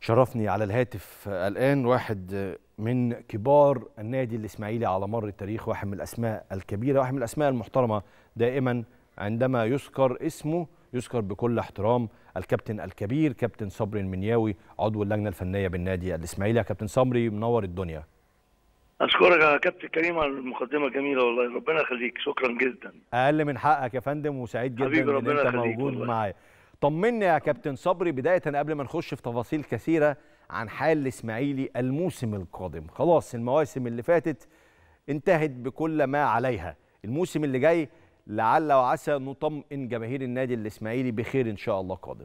شرفني على الهاتف الآن واحد من كبار النادي الإسماعيلي على مر التاريخ واحد من الأسماء الكبيرة واحد من الأسماء المحترمة دائما عندما يذكر اسمه يذكر بكل احترام الكابتن الكبير كابتن صبري المنياوي عضو اللجنة الفنية بالنادي الإسماعيلي يا كابتن صبري منور الدنيا اشكرك يا كابتن كريم على المقدمه الجميله والله ربنا يخليك شكرا جدا أقل من حقك يا فندم وسعيد جدا حبيبي إن ربنا أنت يخليك موجود والله. معايا طمني يا كابتن صبري بداية قبل ما نخش في تفاصيل كثيرة عن حال الإسماعيلي الموسم القادم خلاص المواسم اللي فاتت انتهت بكل ما عليها الموسم اللي جاي لعل وعسى نطمئن جماهير النادي الإسماعيلي بخير إن شاء الله قادم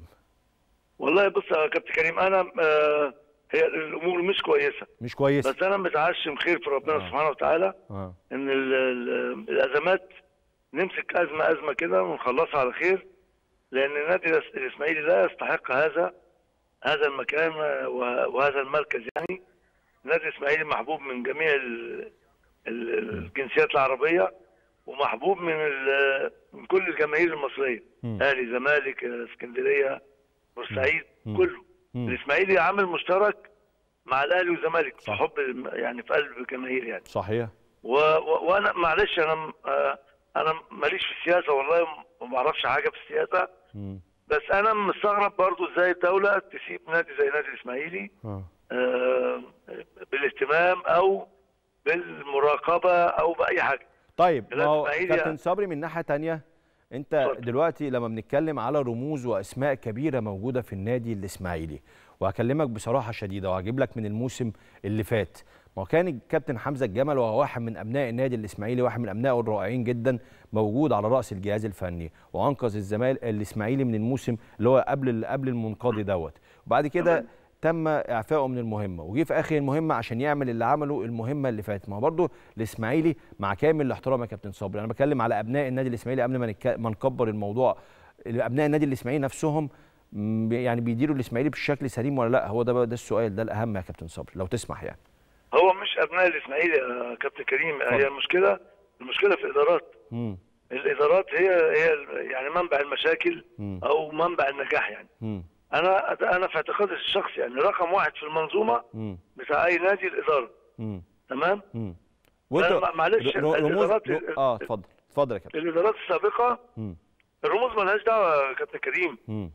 والله بص يا كابتن كريم انا آه هي الامور مش كويسه مش كويس بس انا متعشم خير في ربنا آه. سبحانه وتعالى آه. ان ال ال الازمات نمسك ازمه ازمه كده ونخلصها على خير لان النادي الإس- الاسماعيلي لا يستحق هذا هذا المكان و- وهذا المركز يعني النادي الاسماعيلي محبوب من جميع ال- ال- الجنسيات العربيه ومحبوب من ال- من كل الجماهير المصريه مم. اهلي زمالك اسكندريه بورسعيد مم. كله مم. الاسماعيلي عامل مشترك مع الاهلي والزمالك في صح. حب الم- يعني في قلب الجماهير يعني صحيح و... و... وانا معلش انا م- آه، انا ماليش في السياسه والله وما اعرفش حاجه في السياسه مم. بس انا مستغرب برضو ازاي الدوله تسيب نادي زي نادي الاسماعيلي آه. آه، بالاهتمام او بالمراقبه او باي حاجه طيب ما هو الإسماعيلي كابتن صبري من ناحيه تانية انت اتفضل. دلوقتي لما بنتكلم على رموز واسماء كبيره موجوده في النادي الاسماعيلي وهكلمك بصراحه شديده وهجيب لك من الموسم اللي فات ما هو كان الكابتن حمزه الجمل وهو واحد من ابناء النادي الاسماعيلي واحد من ابنائه الرائعين جدا موجود على راس الجهاز الفني وانقذ الزمالك الاسماعيلي من الموسم اللي هو قبل قبل المنقضي دوت وبعد كده تمام. تم اعفائه من المهمه وجه في اخر المهمه عشان يعمل اللي عمله المهمه اللي فاتت ما هو برضه الاسماعيلي مع كامل الاحترام يا كابتن صبري انا بتكلم على ابناء النادي الاسماعيلي قبل ما نك- ما نكبر الموضوع ابناء النادي الاسماعيلي نفسهم م، يعني بيديروا الاسماعيلي بشكل سليم ولا لا هو ده بقى ده السؤال ده الاهم يا كابتن صبري لو تسمح يعني هو مش ابناء الاسماعيلي يا كابتن كريم اتفضل. هي المشكله المشكله في الادارات امم الادارات هي هي ال- يعني منبع المشاكل مم. او منبع النجاح يعني امم انا انا في اعتقادي الشخصي يعني رقم واحد في المنظومه امم بتاع اي نادي الاداره امم تمام امم أنا معلش ر- ر- رموز الإدارات- ر- اه اتفضل اتفضل يا كابتن الادارات السابقه امم الرموز مالهاش دعوه يا كابتن كريم امم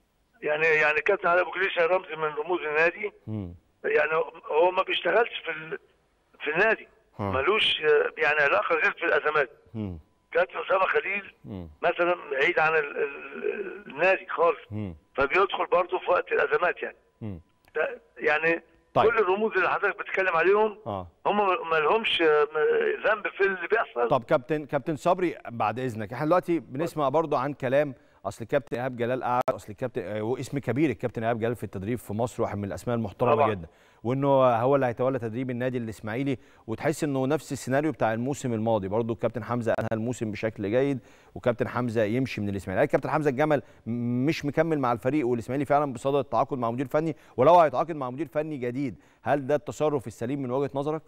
يعني يعني كابتن علي ابو جريشه رمز من رموز النادي امم يعني هو ما بيشتغلش في ال... في النادي ها. ملوش آه، يعني علاقه غير في الازمات امم كابتن اسامه خليل امم مثلا بعيد عن ال... ال... النادي خالص امم فبيدخل برضه في وقت الازمات يعني امم ده يعني طيب. كل الرموز اللي حضرتك بتتكلم عليهم اه هم ما لهمش آه، ذنب في اللي بيحصل طب كابتن كابتن صبري بعد اذنك احنا دلوقتي بنسمع برضو عن كلام اصل الكابتن ايهاب جلال قاعد اصل الكابتن آه، واسم كبير الكابتن ايهاب جلال في التدريب في مصر واحد من الاسماء المحترمه طبعاً. جدا وانه هو اللي هيتولى تدريب النادي الاسماعيلي وتحس انه نفس السيناريو بتاع الموسم الماضي برضو الكابتن حمزه انهى الموسم بشكل جيد وكابتن حمزه يمشي من الاسماعيلي هل كابتن حمزه الجمل م- مش مكمل مع الفريق والاسماعيلي فعلا بصدد التعاقد مع مدير فني ولو هيتعاقد مع مدير فني جديد هل ده التصرف السليم من وجهه نظرك؟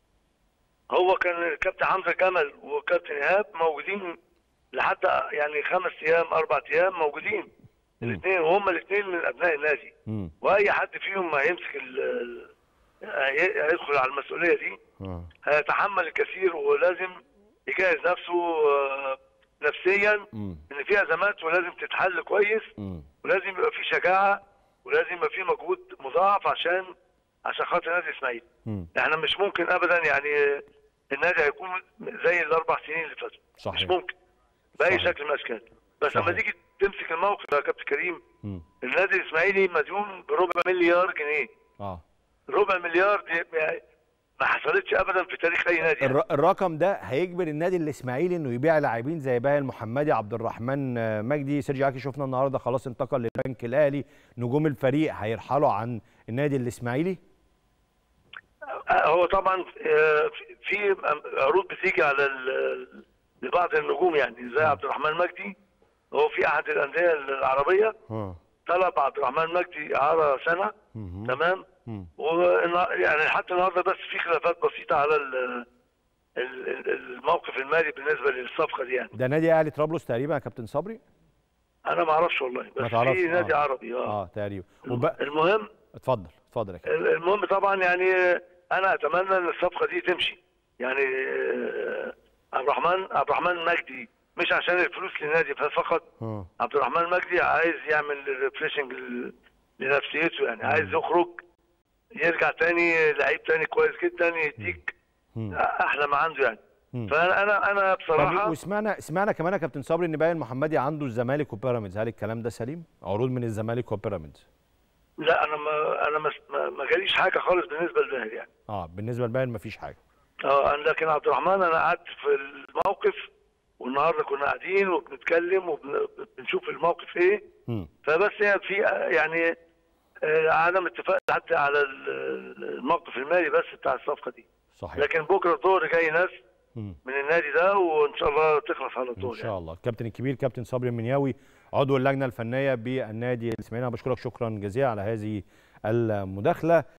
هو كان الكابتن حمزه جمل وكابتن ايهاب موجودين لحد يعني خمس ايام اربع ايام موجودين مم. الاثنين وهم الاثنين من ابناء النادي امم واي حد فيهم ما هيمسك ال- ال- هي- هيدخل على المسؤوليه دي اه هيتحمل الكثير ولازم يجهز نفسه آه، نفسيا امم ان في ازمات ولازم تتحل كويس امم ولازم يبقى في شجاعه ولازم يبقى في مجهود مضاعف عشان عشان خاطر نادي اسماعيل امم احنا مش ممكن ابدا يعني النادي هيكون زي الاربع سنين اللي فاتوا مش صحيح ممكن باي صحيح. شكل من الاشكال بس لما صحيح. تيجي تمسك الموقف يا كابتن كريم امم النادي الاسماعيلي مديون بربع مليار جنيه اه ربع مليار دي يعني ما حصلتش ابدا في تاريخ اي نادي يعني. الر- الرقم ده هيجبر النادي الاسماعيلي انه يبيع لاعبين زي باهي المحمدي عبد الرحمن آه، مجدي سيرجي عاكي شفنا النهارده خلاص انتقل للبنك الاهلي نجوم الفريق هيرحلوا عن النادي الاسماعيلي آه، هو طبعا آه، في- في عروض بتيجي على ال- لبعض النجوم يعني زي عبد الرحمن مجدي هو في احد الانديه العربيه اه طلب عبد الرحمن مجدي اعاره سنه مهم. تمام مم. والنا- يعني حتى النهارده بس في خلافات بسيطه على ال- ال- ال- الموقف المالي بالنسبه للصفقه دي يعني ده نادي اهلي طرابلس تقريبا يا كابتن صبري انا ما اعرفش والله ما بس تعرفش، في نادي آه. عربي اه, اه تقريبا وب... المهم اتفضل اتفضل يا كابتن المهم طبعا يعني انا اتمنى ان الصفقه دي تمشي يعني آه، عبد الرحمن عبد الرحمن مجدي مش عشان الفلوس للنادي فقط اه عبد الرحمن مجدي عايز يعمل ريفريشنج لنفسيته يعني عايز يخرج يرجع تاني لعيب تاني كويس جدا يديك مم. احلى ما عنده يعني مم. فانا انا انا طب بصراحه وسمعنا سمعنا كمان يا كابتن صبري ان باين محمدي عنده الزمالك وبيراميدز هل الكلام ده سليم؟ عروض من الزمالك وبيراميدز لا انا ما انا ما ما- ما جاليش حاجه خالص بالنسبه لباهر يعني اه بالنسبه لباين مفيش حاجه اه أنا- لكن عبد الرحمن انا قعدت في الموقف والنهارده كنا قاعدين وبنتكلم وبنشوف الموقف ايه مم. فبس هي في يعني آه، عدم اتفاق حتى على ال- الموقف المالي بس بتاع الصفقه دي صحيح لكن بكره الظهر جاي ناس مم. من النادي ده وان شاء الله تخلص على ان طول يعني. شاء الله الكابتن الكبير كابتن صبري المنياوي عضو اللجنه الفنيه بالنادي الاسماعيلي انا بشكرك شكرا جزيلا على هذه المداخله